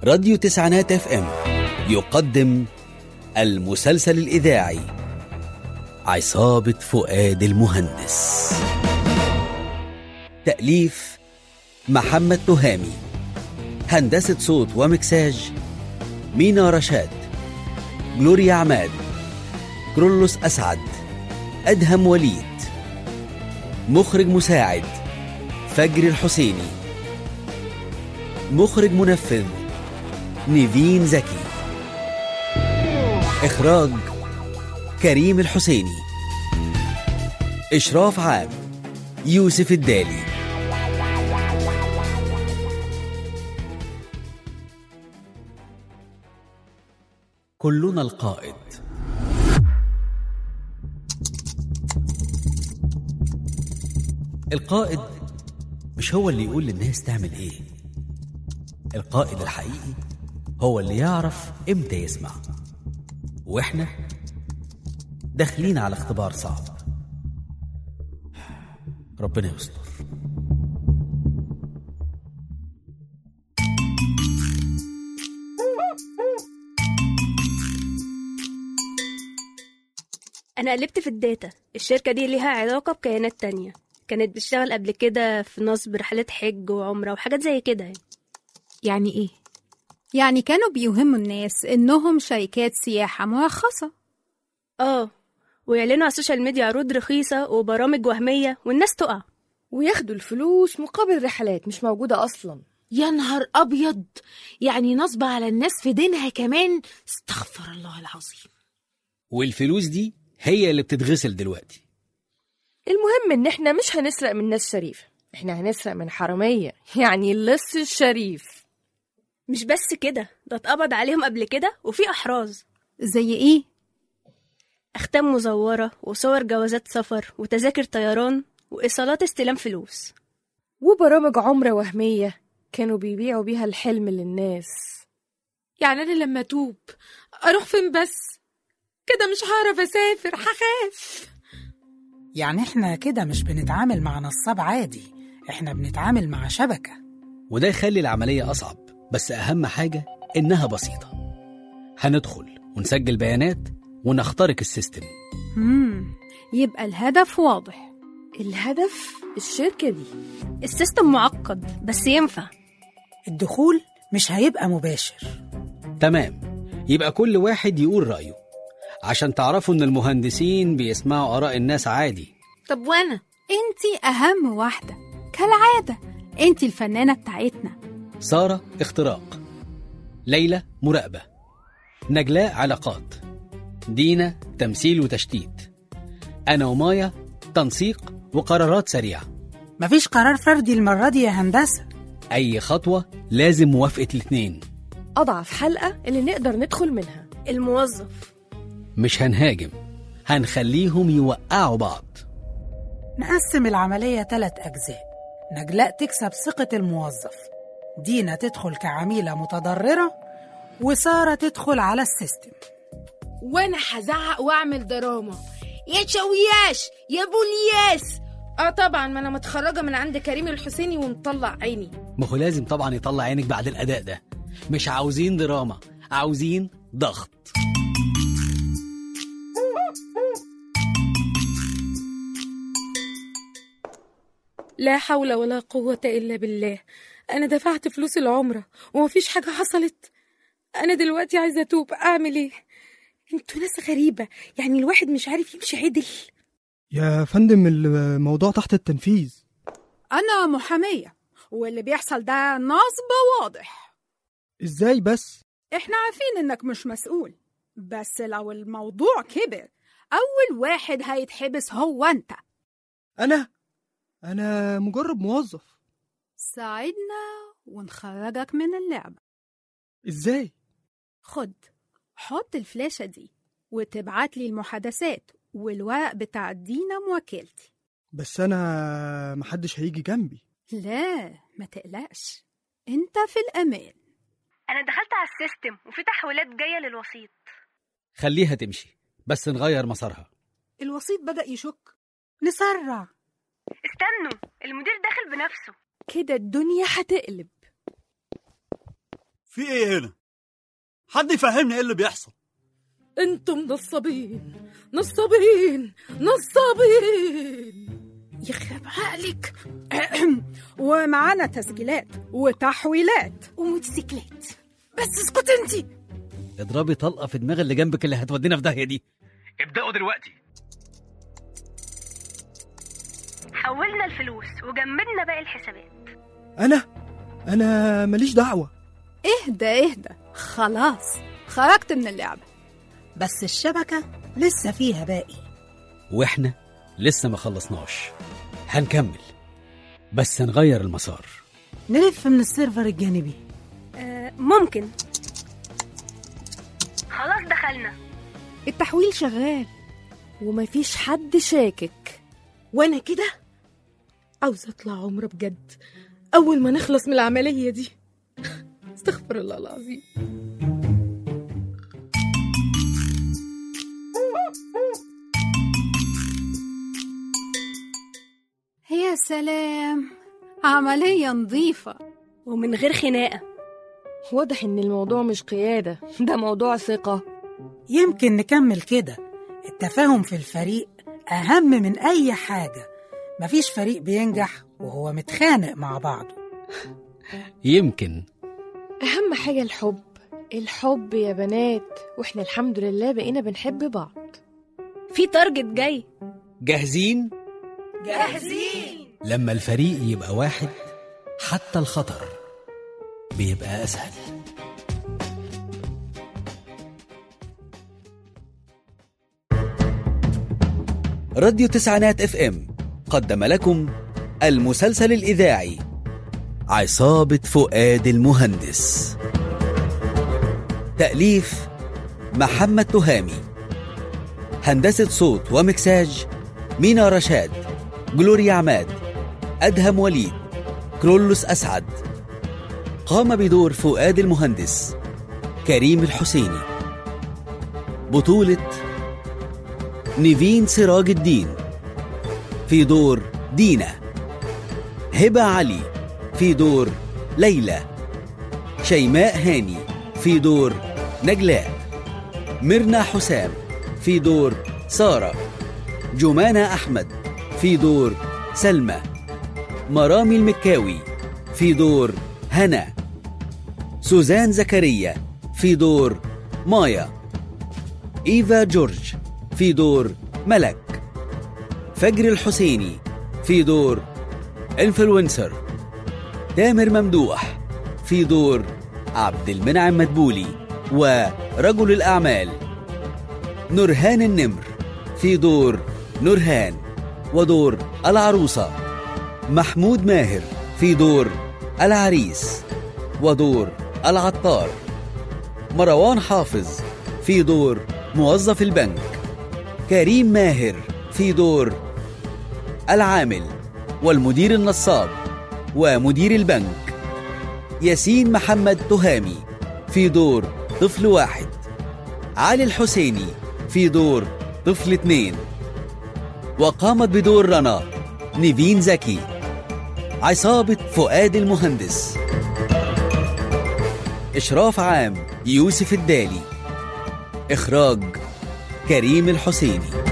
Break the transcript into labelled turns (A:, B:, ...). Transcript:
A: راديو تسعينات اف ام يقدم المسلسل الإذاعي عصابة فؤاد المهندس تأليف محمد تهامي هندسة صوت ومكساج مينا رشاد جلوريا عماد كرولوس أسعد أدهم وليد مخرج مساعد فجر الحسيني مخرج منفذ نيفين زكي إخراج كريم الحسيني إشراف عام يوسف الدالي كلنا القائد القائد مش هو اللي يقول للناس تعمل ايه القائد الحقيقي هو اللي يعرف امتى يسمع واحنا داخلين على اختبار صعب ربنا يستر
B: أنا قلبت في الداتا الشركة دي ليها علاقة بكيانات تانية كانت بتشتغل قبل كده في نصب رحلات حج وعمرة وحاجات زي كده يعني.
C: يعني إيه؟
D: يعني كانوا بيوهموا الناس إنهم شركات سياحة مرخصة
B: اه ويعلنوا على السوشيال ميديا عروض رخيصة وبرامج وهمية والناس تقع
E: وياخدوا الفلوس مقابل رحلات مش موجودة أصلا
C: يا نهار أبيض يعني نصب على الناس في دينها كمان استغفر الله العظيم
A: والفلوس دي هي اللي بتتغسل دلوقتي
E: المهم إن إحنا مش هنسرق من ناس شريفة إحنا هنسرق من حرامية يعني اللص الشريف
B: مش بس كده ده اتقبض عليهم قبل كده وفي أحراز
D: زي إيه؟
B: أختام مزورة وصور جوازات سفر وتذاكر طيران وإيصالات استلام فلوس
E: وبرامج عمرة وهمية كانوا بيبيعوا بيها الحلم للناس
C: يعني أنا لما أتوب أروح فين بس؟ كده مش هعرف أسافر هخاف
F: يعني احنا كده مش بنتعامل مع نصاب عادي احنا بنتعامل مع شبكة
A: وده يخلي العملية أصعب بس أهم حاجة إنها بسيطة هندخل ونسجل بيانات ونخترق السيستم
D: مم. يبقى الهدف واضح
E: الهدف الشركة دي
B: السيستم معقد بس ينفع
F: الدخول مش هيبقى مباشر
A: تمام يبقى كل واحد يقول رأيه عشان تعرفوا إن المهندسين بيسمعوا آراء الناس عادي
C: طب وأنا؟
D: انتي أهم واحدة كالعادة انتي الفنانة بتاعتنا
A: سارة اختراق ليلى مراقبة نجلاء علاقات دينا تمثيل وتشتيت أنا ومايا تنسيق وقرارات سريعة
F: مفيش قرار فردي المرة دي يا هندسة
A: أي خطوة لازم موافقة الاتنين
E: أضعف حلقة اللي نقدر ندخل منها
B: الموظف
A: مش هنهاجم هنخليهم يوقعوا بعض
F: نقسم العملية تلات أجزاء نجلاء تكسب ثقة الموظف دينا تدخل كعميلة متضررة وسارة تدخل على السيستم
C: وأنا هزعق وأعمل دراما يا شوياش يا بولياس اه طبعا ما انا متخرجه من عند كريم الحسيني ومطلع عيني
A: ما هو لازم طبعا يطلع عينك بعد الأداء ده مش عاوزين دراما عاوزين ضغط
C: لا حول ولا قوة إلا بالله أنا دفعت فلوس العمرة ومفيش حاجة حصلت أنا دلوقتي عايزة أتوب أعمل إيه؟ انتوا ناس غريبة يعني الواحد مش عارف يمشي عدل
G: يا فندم الموضوع تحت التنفيذ
D: أنا محامية واللي بيحصل ده نصب واضح
G: ازاي بس
D: احنا عارفين انك مش مسؤول بس لو الموضوع كبر أول واحد هيتحبس هو أنت
G: انا انا مجرد موظف
D: ساعدنا ونخرجك من اللعبة
G: ازاي
D: خد حط الفلاشة دي وتبعت لي المحادثات والورق بتاع دينا موكلتي
G: بس انا محدش هيجي جنبي
D: لا ما تقلقش انت في الأمان
B: أنا دخلت على السيستم وفي تحويلات جاية للوسيط
A: خليها تمشي بس نغير مسارها
F: الوسيط بدأ يشك نسرع
B: استنوا المدير داخل بنفسه
E: كده الدنيا هتقلب
H: في ايه هنا حد يفهمني ايه اللي بيحصل
C: انتم نصابين نصابين نصابين يخرب عقلك
D: ومعانا تسجيلات وتحويلات
C: وموتوسيكلات
D: بس اسكت انتي
A: اضربي طلقه في دماغ اللي جنبك اللي هتودينا في داهيه دي ابداوا دلوقتي
B: حولنا الفلوس وجمدنا باقي الحسابات
G: انا انا ماليش دعوه
D: اهدى اهدى خلاص خرجت من اللعبة
F: بس الشبكة لسه فيها باقي
A: واحنا لسه ما خلصناش هنكمل بس هنغير المسار
F: نلف من السيرفر الجانبي
B: آه ممكن خلاص دخلنا
E: التحويل شغال ومفيش حد شاكك
C: وانا كده عاوزة اطلع عمرة بجد اول ما نخلص من العملية دي استغفر الله العظيم
D: يا سلام عملية نظيفة
B: ومن غير خناقة
E: واضح ان الموضوع مش قيادة ده موضوع ثقة
F: يمكن نكمل كده التفاهم في الفريق أهم من أي حاجة مفيش فريق بينجح وهو متخانق مع بعضه
A: يمكن
E: اهم حاجة الحب الحب يا بنات واحنا الحمد لله بقينا بنحب بعض
B: في تارجت جاي
A: جاهزين جاهزين لما الفريق يبقى واحد حتى الخطر بيبقى اسهل راديو تسعينات اف ام قدم لكم المسلسل الاذاعي عصابه فؤاد المهندس تاليف محمد تهامي هندسه صوت ومكساج مينا رشاد جلوريا عماد أدهم وليد كرولوس أسعد قام بدور فؤاد المهندس كريم الحسيني بطولة نيفين سراج الدين في دور دينا هبة علي في دور ليلى شيماء هاني في دور نجلاء ميرنا حسام في دور ساره جمانة أحمد في دور سلمى مرامي المكاوي في دور هنا سوزان زكريا في دور مايا إيفا جورج في دور ملك فجر الحسيني في دور انفلونسر تامر ممدوح في دور عبد المنعم مدبولي ورجل الأعمال نورهان النمر في دور نورهان ودور العروسة محمود ماهر في دور العريس ودور العطار مروان حافظ في دور موظف البنك كريم ماهر في دور العامل والمدير النصاب ومدير البنك ياسين محمد تهامي في دور طفل واحد علي الحسيني في دور طفل اتنين وقامت بدور رنا نيفين زكي عصابة فؤاد المهندس إشراف عام يوسف الدالي إخراج كريم الحسيني